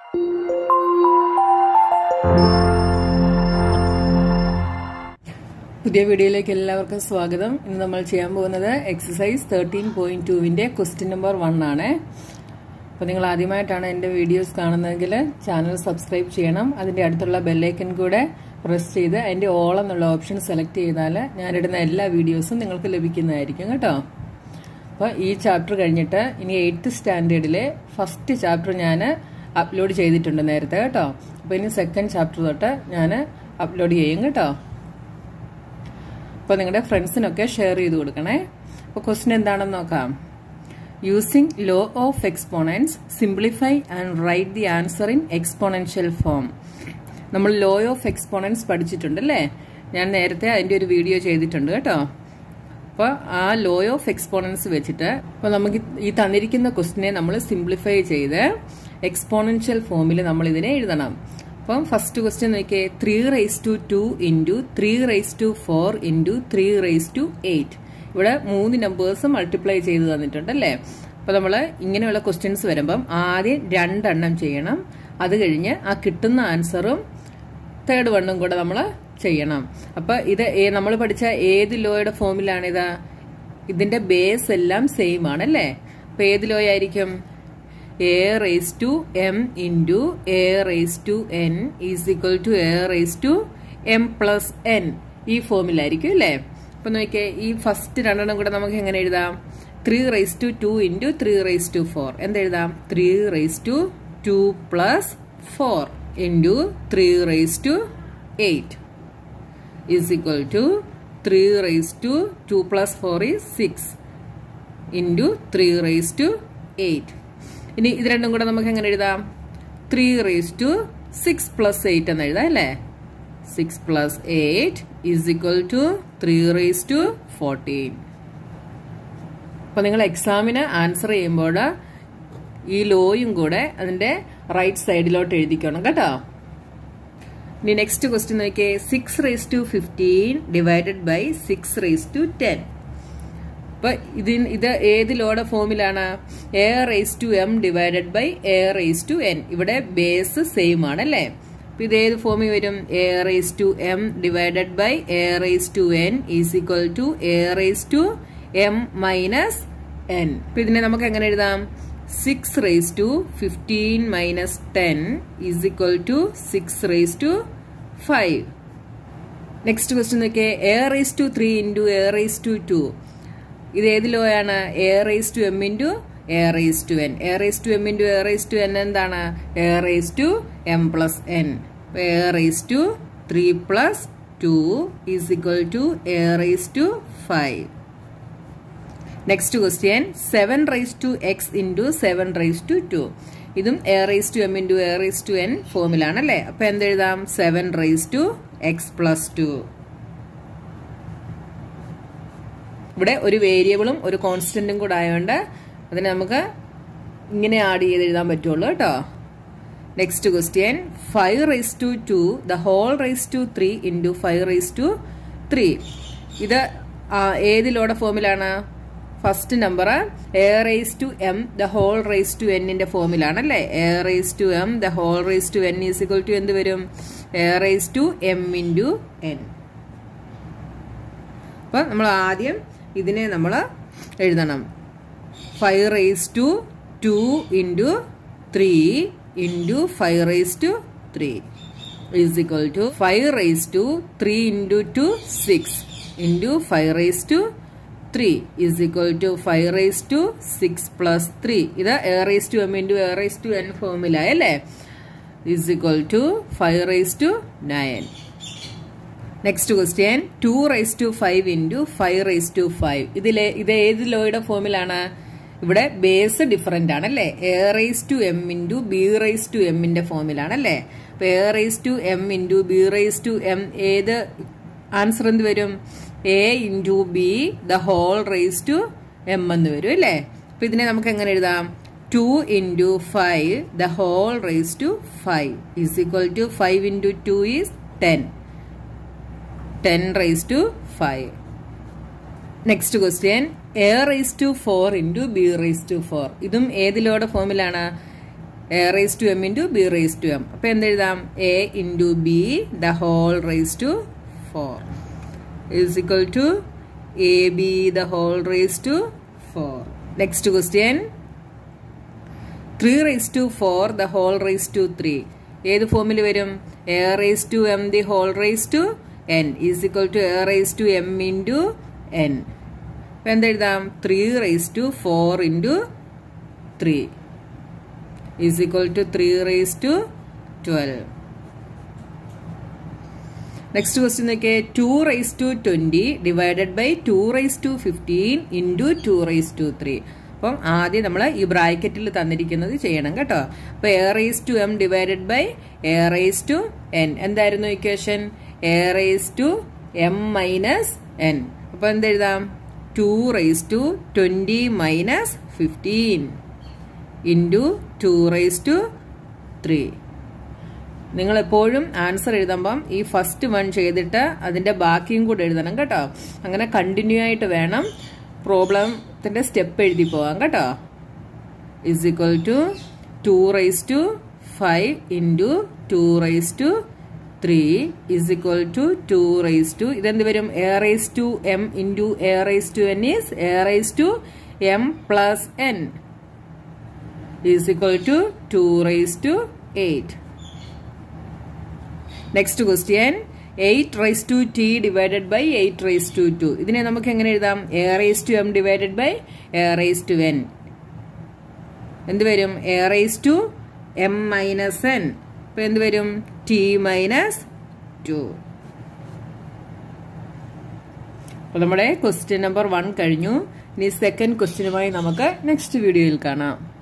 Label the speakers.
Speaker 1: പുതിയ വീഡിയോയിലേക്ക് എല്ലാവർക്കും സ്വാഗതം ഇന്ന് നമ്മൾ ചെയ്യാൻ പോകുന്നത് എക്സസൈസ് തേർട്ടീൻ പോയിന്റ് ടുവിന്റെ ക്വസ്റ്റ്യൻ നമ്പർ വൺ ആണ് അപ്പോൾ നിങ്ങൾ ആദ്യമായിട്ടാണ് എൻ്റെ വീഡിയോസ് കാണുന്നതെങ്കിൽ ചാനൽ സബ്സ്ക്രൈബ് ചെയ്യണം അതിൻ്റെ അടുത്തുള്ള ബെല്ലൈക്കൻ കൂടെ പ്രസ് ചെയ്ത് അതിൻ്റെ ഓൾ എന്നുള്ള ഓപ്ഷൻ സെലക്ട് ചെയ്താൽ ഞാനിടുന്ന എല്ലാ വീഡിയോസും നിങ്ങൾക്ക് ലഭിക്കുന്നതായിരിക്കും കേട്ടോ അപ്പോൾ ഈ ചാപ്റ്റർ കഴിഞ്ഞിട്ട് ഇനി എയ്ത്ത് സ്റ്റാൻഡേർഡിലെ ഫസ്റ്റ് ചാപ്റ്റർ ഞാൻ അപ്ലോഡ് ചെയ്തിട്ടുണ്ട് നേരത്തെ കേട്ടോ അപ്പോൾ ഇനി സെക്കൻഡ് ചാപ്റ്റർ തൊട്ട് ഞാൻ അപ്ലോഡ് ചെയ്യും കേട്ടോ അപ്പോൾ നിങ്ങളുടെ ഫ്രണ്ട്സിനൊക്കെ ഷെയർ ചെയ്ത് കൊടുക്കണേ അപ്പോൾ ക്വസ്റ്റ്യൻ എന്താണെന്ന് നോക്കാം using law of exponents simplify and write the answer in exponential form നമ്മൾ ലോ ഓഫ് എക്സ്പോണൻസ് പഠിച്ചിട്ടുണ്ട് അല്ലേ ഞാൻ നേരത്തെ അതിൻ്റെ ഒരു വീഡിയോ ചെയ്തിട്ടുണ്ട് കേട്ടോ അപ്പോൾ ആ ലോ ഓഫ് എക്സ്പോണൻസ് വെച്ചിട്ട് അപ്പോൾ നമുക്ക് ഈ തന്നിരിക്കുന്ന ക്വസ്റ്റിനെ നമ്മൾ സിംപ്ലിഫൈ ചെയ്ത് എക്സ്പോണൻഷ്യൽ ഫോമിൽ നമ്മൾ ഇതിനെ എഴുതണം അപ്പം ഫസ്റ്റ് ക്വസ്റ്റ്യൻ നോക്കിയേ three raise to two into three raise to four into three raise to eight ഇവിടെ മൂന്ന് നമ്പേഴ്സ് മൾട്ടിപ്ലൈ ചെയ്ത് തന്നിട്ടുണ്ട് അല്ലേ അപ്പോൾ നമ്മൾ ഇങ്ങനെയുള്ള ക്വസ്റ്റ്യൻസ് വരുമ്പം ആദ്യം രണ്ടെണ്ണം ചെയ്യണം അത് കഴിഞ്ഞ് ആ കിട്ടുന്ന ആൻസറും തേർഡ് വണ്ണും കൂടെ നമ്മൾ ചെയ്യണം അപ്പോൾ ഇത് നമ്മൾ പഠിച്ച ഏത് ലോയുടെ ഫോമിലാണിത് ഇതിന്റെ ബേസ് എല്ലാം സെയിം ആണ് അല്ലേ അപ്പോൾ ഏത് ലോ ആയിരിക്കും a raise to m into a raise to n is equal to a raise to m plus n ഈ ഫോമിലായിരിക്കും അല്ലേ അപ്പൊ നോക്കിയേ ഈ ഫസ്റ്റ് രണ്ടെണ്ണം കൂടെ നമുക്ക് എങ്ങനെ എഴുതാം three raise to two into three raise to four എന്തെഴുതാം three raise to two plus four into three raise to eight is equal to three raise to two plus four is six into three raise to eight ഇനി ഇത് രണ്ടും കൂടെ നമുക്ക് എങ്ങനെ എഴുതാം three raise to six plus eight എന്ന് എഴുതാം അല്ലേ six plus eight is equal to three raise to fourteen അപ്പൊ നിങ്ങൾ എക്സാമിന് ആൻസർ ചെയ്യുമ്പോൾ ഈ ലോയും കൂടെ അതിന്റെ റൈറ്റ് സൈഡിലോട്ട് എഴുതിക്കണം കേട്ടോ ഇനി നെക്സ്റ്റ് ക്വസ്റ്റ്യൻ നോക്കിയേ six raise to fifteen divided by six raise to ten അപ്പൊ ഇതിന് ഇത് ഏത് ലോയുടെ ഫോമിലാണ് a raise to m divided by a raise to n ഇവിടെ ബേസ് സെയിം ആണ് അല്ലേ അപ്പൊ ഇത് ഏത് ഫോമിൽ വരും a raise to m divided by a raise to n is equal to a raise to m minus n അപ്പൊ ഇതിനെ നമുക്ക് എങ്ങനെ എഴുതാം six raise to fifteen minus ten is equal to six raise to five next question നോക്കിയേ a raise to three into a raise to two ഇത് ഏത് law ആണ് a raise to m into a raise to n a raise to m into a raise to n എന്താണ് a raise to m plus n a raise to three plus two is equal to a raise to five next question seven raise to X into seven raise to two ഇതും a raise to m into a raise to n ഫോമിലാണ് അല്ലേ അപ്പൊ എന്തെഴുതാം seven raise to x plus two ഇവിടെ ഒരു വേരിയബിളും ഒരു കോൺസ്റ്റന്റും കൂടെ ആയതുകൊണ്ട് അതിനെ നമുക്ക് ഇങ്ങനെ ആഡ് ചെയ്ത് എഴുതാൻ പറ്റുള്ളൂ കേട്ടോ next question five raise to two the whole raise to three into five raise to three ഇത് ഏത് ലോയുടെ ഫോമിലാണ് first number a raise to m the whole raise to എന്നിന്റെ ഫോമിലാണ് അല്ലേ a raise to m the whole raise to n is equal to എന്ത് വരും a raise to m into n അപ്പൊ നമ്മൾ ആദ്യം ഇതിനെ നമ്മൾ എഴുതണം five raise to two into three into five raise to three is equal to five raise to three into two six into five raise to three is equal to five raise to six plus three ഇത് a raise to m into a raise to n ഫോമിലായി അല്ലേ is equal to five raise to nine next question two raise to five into five raise to five ഇതിലെ ഇത് ഏത് ലോയുടെ ഫോമിലാണ് ഇവിടെ base different ആണ് അല്ലേ a raise to m into b raise to എമ്മിന്റെ ഫോമിലാണ് അല്ലേ അപ്പൊ a raise to m into b raise to m ഏത് ആൻസർ എന്ത് വരും a into b the whole raise to m എന്ന് വരും അല്ലേ അപ്പൊ ഇതിനെ നമുക്ക് എങ്ങനെ എഴുതാം two into five the whole raise to five is equal to five into two is ten ten raise to five next question a raise to four into b raise to four ഇതും ഏതിലോടെ ഫോമിലാണ് a raise to m into b raise to m അപ്പം എന്തെഴുതാം a into b the whole raise to four is equal to AB the whole raised to 4. Next question. 3 raised to 4 the whole raised to 3. ഏത് ഫോമിൽ വരും a raise to m the whole raise to n is equal to a raise to m into n അപ്പം എന്തെഴുതാം three raise to four into three is equal to three raise to twelve next question നോക്കിയേ two raise to twenty divided by two raise to fifteen into two raise to three അപ്പം ആദ്യം നമ്മൾ ഈ ബ്രാക്കറ്റിൽ തന്നിരിക്കുന്നത് ചെയ്യണം കേട്ടോ അപ്പൊ a raise to m divided by A raise to n എന്തായിരുന്നു equation a raise to m minus n അപ്പൊ എന്തെഴുതാം two raise to twenty minus fifteen into two raise to three നിങ്ങൾ എപ്പോഴും ആൻസർ എഴുതുമ്പം ഈ ഫസ്റ്റ് വൺ ചെയ്തിട്ട് അതിന്റെ ബാക്കിയും കൂടെ എഴുതണം കേട്ടോ അങ്ങനെ കണ്ടിന്യൂ ആയിട്ട് വേണം പ്രോബ്ലത്തിന്റെ സ്റ്റെപ്പ് എഴുതി പോവാം കേട്ടോ is equal to two raise to five into two raise to three is equal to two raise to ഇതെന്ത് വരും a raise to m into a raise to n is a raise to m plus n is equal to two raise to eight next question eight raise to t divided by eight raise to two ഇതിനെ നമുക്ക് എങ്ങനെ എഴുതാം a raise to m divided by A raise to n എന്ത് വരും a raise to m minus n അപ്പൊ എന്ത് വരും T minus two അപ്പൊ നമ്മുടെ ക്വസ്റ്റ്യൻ നമ്പർ വൺ കഴിഞ്ഞു ഇനി സെക്കൻഡ് ക്വസ്റ്റ്യനുമായി നമുക്ക് നെക്സ്റ്റ് വീഡിയോയിൽ കാണാം